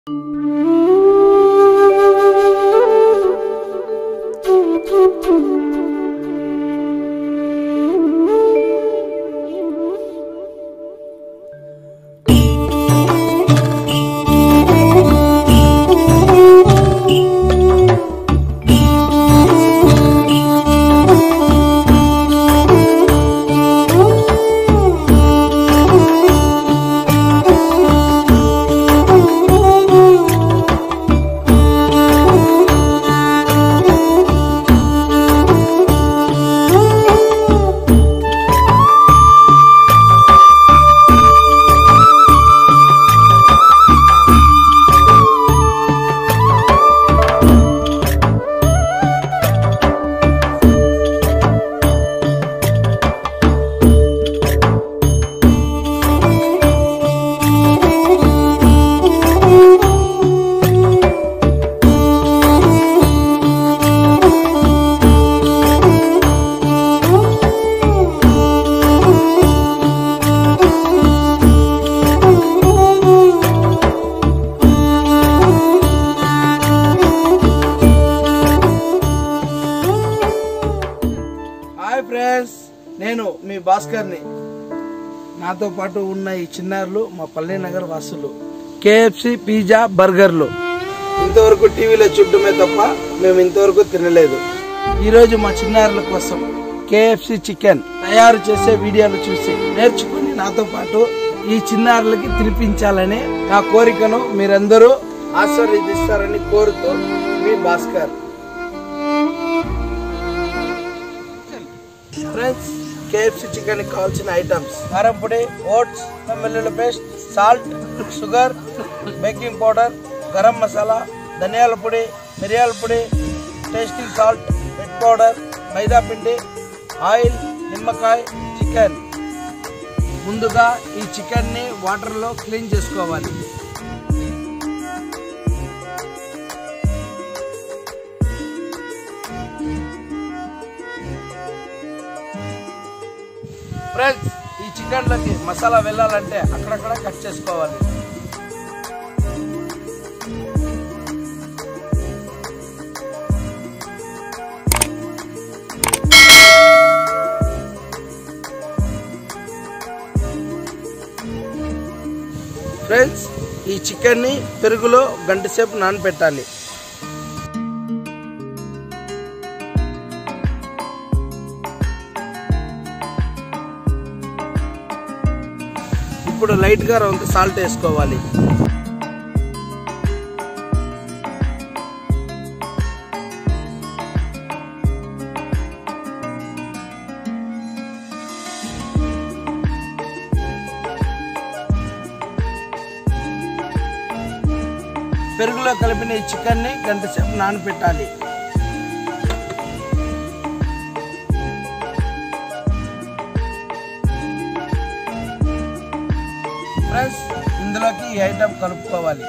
hi friends నేను మీ భాస్కర్ని నాతో పాటు ఉన్న ఈ చిన్నారులు మా పల్లె నగర్ వాసులు కేఎఫ్సి పిజ్జా బర్గర్లు ఇంతవరకు టీవీలో చూడటమే తప్ప మేము ఇంతవరకు తినలేదు ఈరోజు మా చిన్నారుల కోసం కేఎఫ్సి చికెన్ తయారు చేసే వీడియోలు చూసి నేర్చుకుని నాతో పాటు ఈ చిన్నారులకి తినిపించాలని నా కోరికను మీరందరూ ఆశీర్వదిస్తారని కోరుతూ మీ భాస్కర్ ఫ్రెండ్స్ కేఎఫ్సి చికెన్ కావాల్సిన ఐటమ్స్ కారం పొడి ఓట్స్ వెల్లుల్లి paste salt sugar baking powder garam masala ధనియాల పొడి మిరియాల పొడి tasting salt red powder maida పిండి ఆయిల్ నిమ్మకాయ చికెన్ ముందుగా ఈ చికెన్ని వాటర్లో క్లీన్ చేసుకోవాలి ఫ్రెండ్స్ ఈ చికెన్లకి మసాలా వెళ్ళాలంటే అక్కడక్కడ కట్ చేసుకోవాలి ఫ్రెండ్స్ ఈ చికెన్ని పెరుగులో గంట సేపు నానబెట్టాలి ఇప్పుడు లైట్ గా రౌండ్ సాల్ట్ వేసుకోవాలి పెరుగులో కలిపిన ఈ చికెన్ని గంట సేపు నానబెట్టాలి ఫ్రెండ్స్ ఇందులోకి ఈ ఐటమ్ కలుపుకోవాలి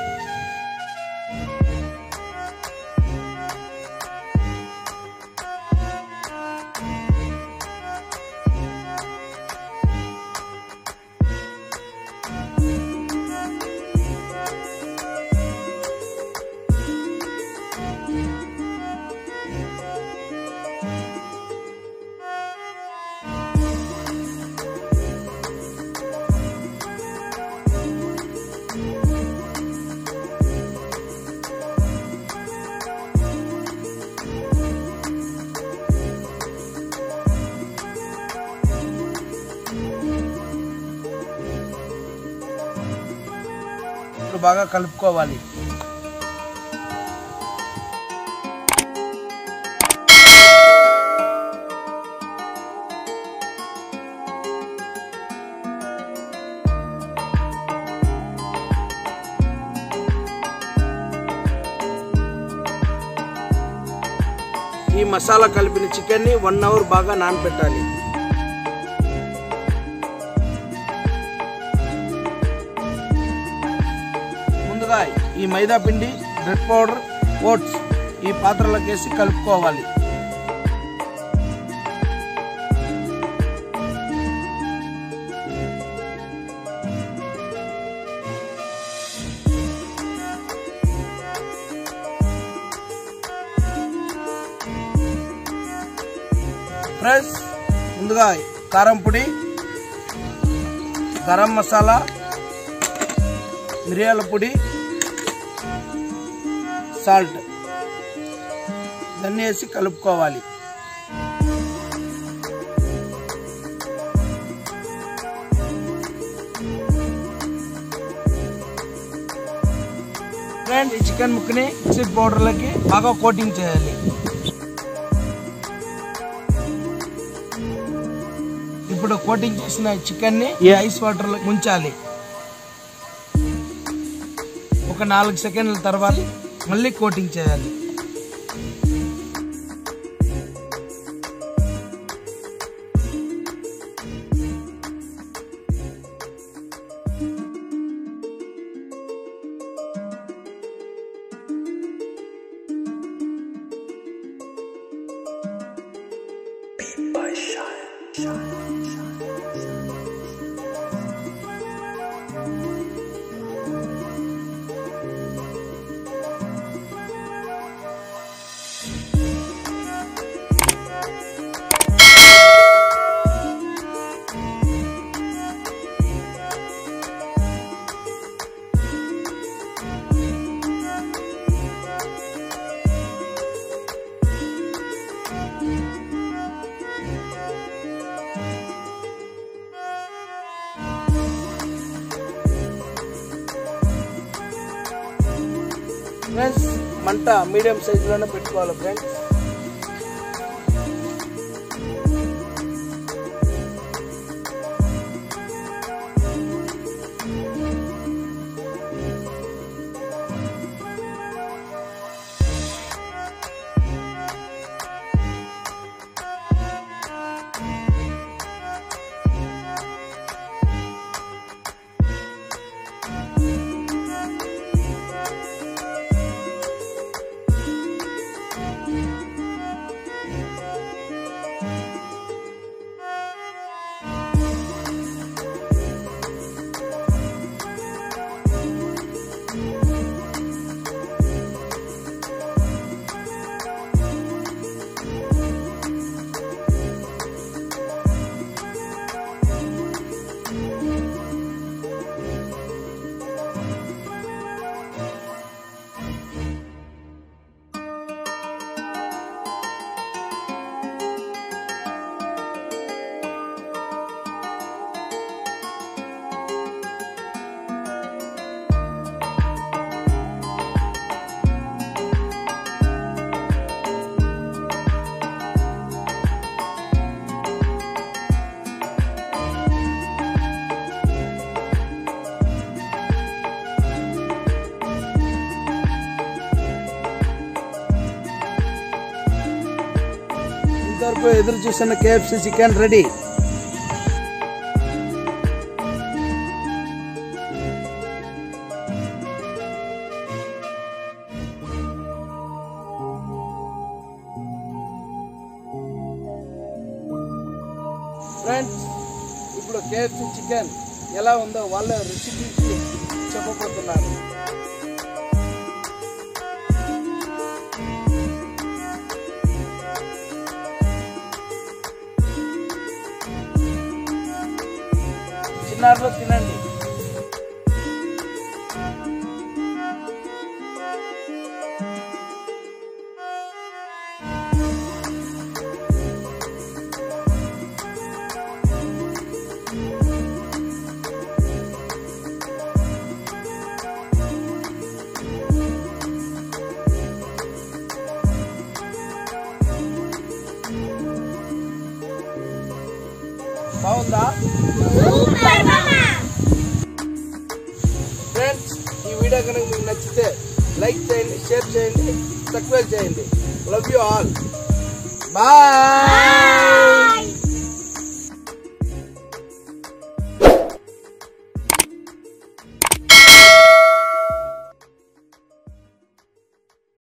ఇప్పుడు బాగా కలుపుకోవాలి ఈ మసాలా కలిపిన చికెన్ని వన్ అవర్ బాగా నానబెట్టాలి ముందుగా ఈ మైదా పిండి బ్రెడ్ పౌడర్ ఓట్స్ ఈ పాత్రలోకి వేసి కలుపుకోవాలి ఫ్రెండ్స్ ముందుగా కారం పొడి గరం మసాలా మిరియాల పొడి సాల్ట్ దాన్ని వేసి కలుపుకోవాలి ఫ్రెండ్ ఈ చికెన్ ముక్కని మిక్సీ పౌడర్లకి బాగా కోటింగ్ చేయాలి ఇప్పుడు కోటింగ్ చేసిన చికెన్ ని ఈ ఐస్ వాటర్ లో ముంచాలి ఒక నాలుగు సెకండ్ల తర్వాత మళ్ళీ కోటింగ్ చేయాలి ఫ్రెండ్స్ మంట మీడియం సైజులోనే పెట్టుకోవాలి ఫ్రెండ్స్ ఇంతవరకు ఎదురు చూస్తున్న కేఎఫ్సి చికెన్ రెడీ ఫ్రెండ్స్ ఇప్పుడు కేఎఫ్సి చికెన్ ఎలా ఉందో వాళ్ళ రుచి చూసి చెప్పబోతున్నారు చిన్నారులో తినండి బాగుందా ఫ్రెండ్స్ ఈ వీడియో కనుక మీకు నచ్చితే లైక్ చేయండి షేర్ చేయండి సబ్స్క్రైబ్ చేయండి లవ్ యూ ఆల్ బాయ్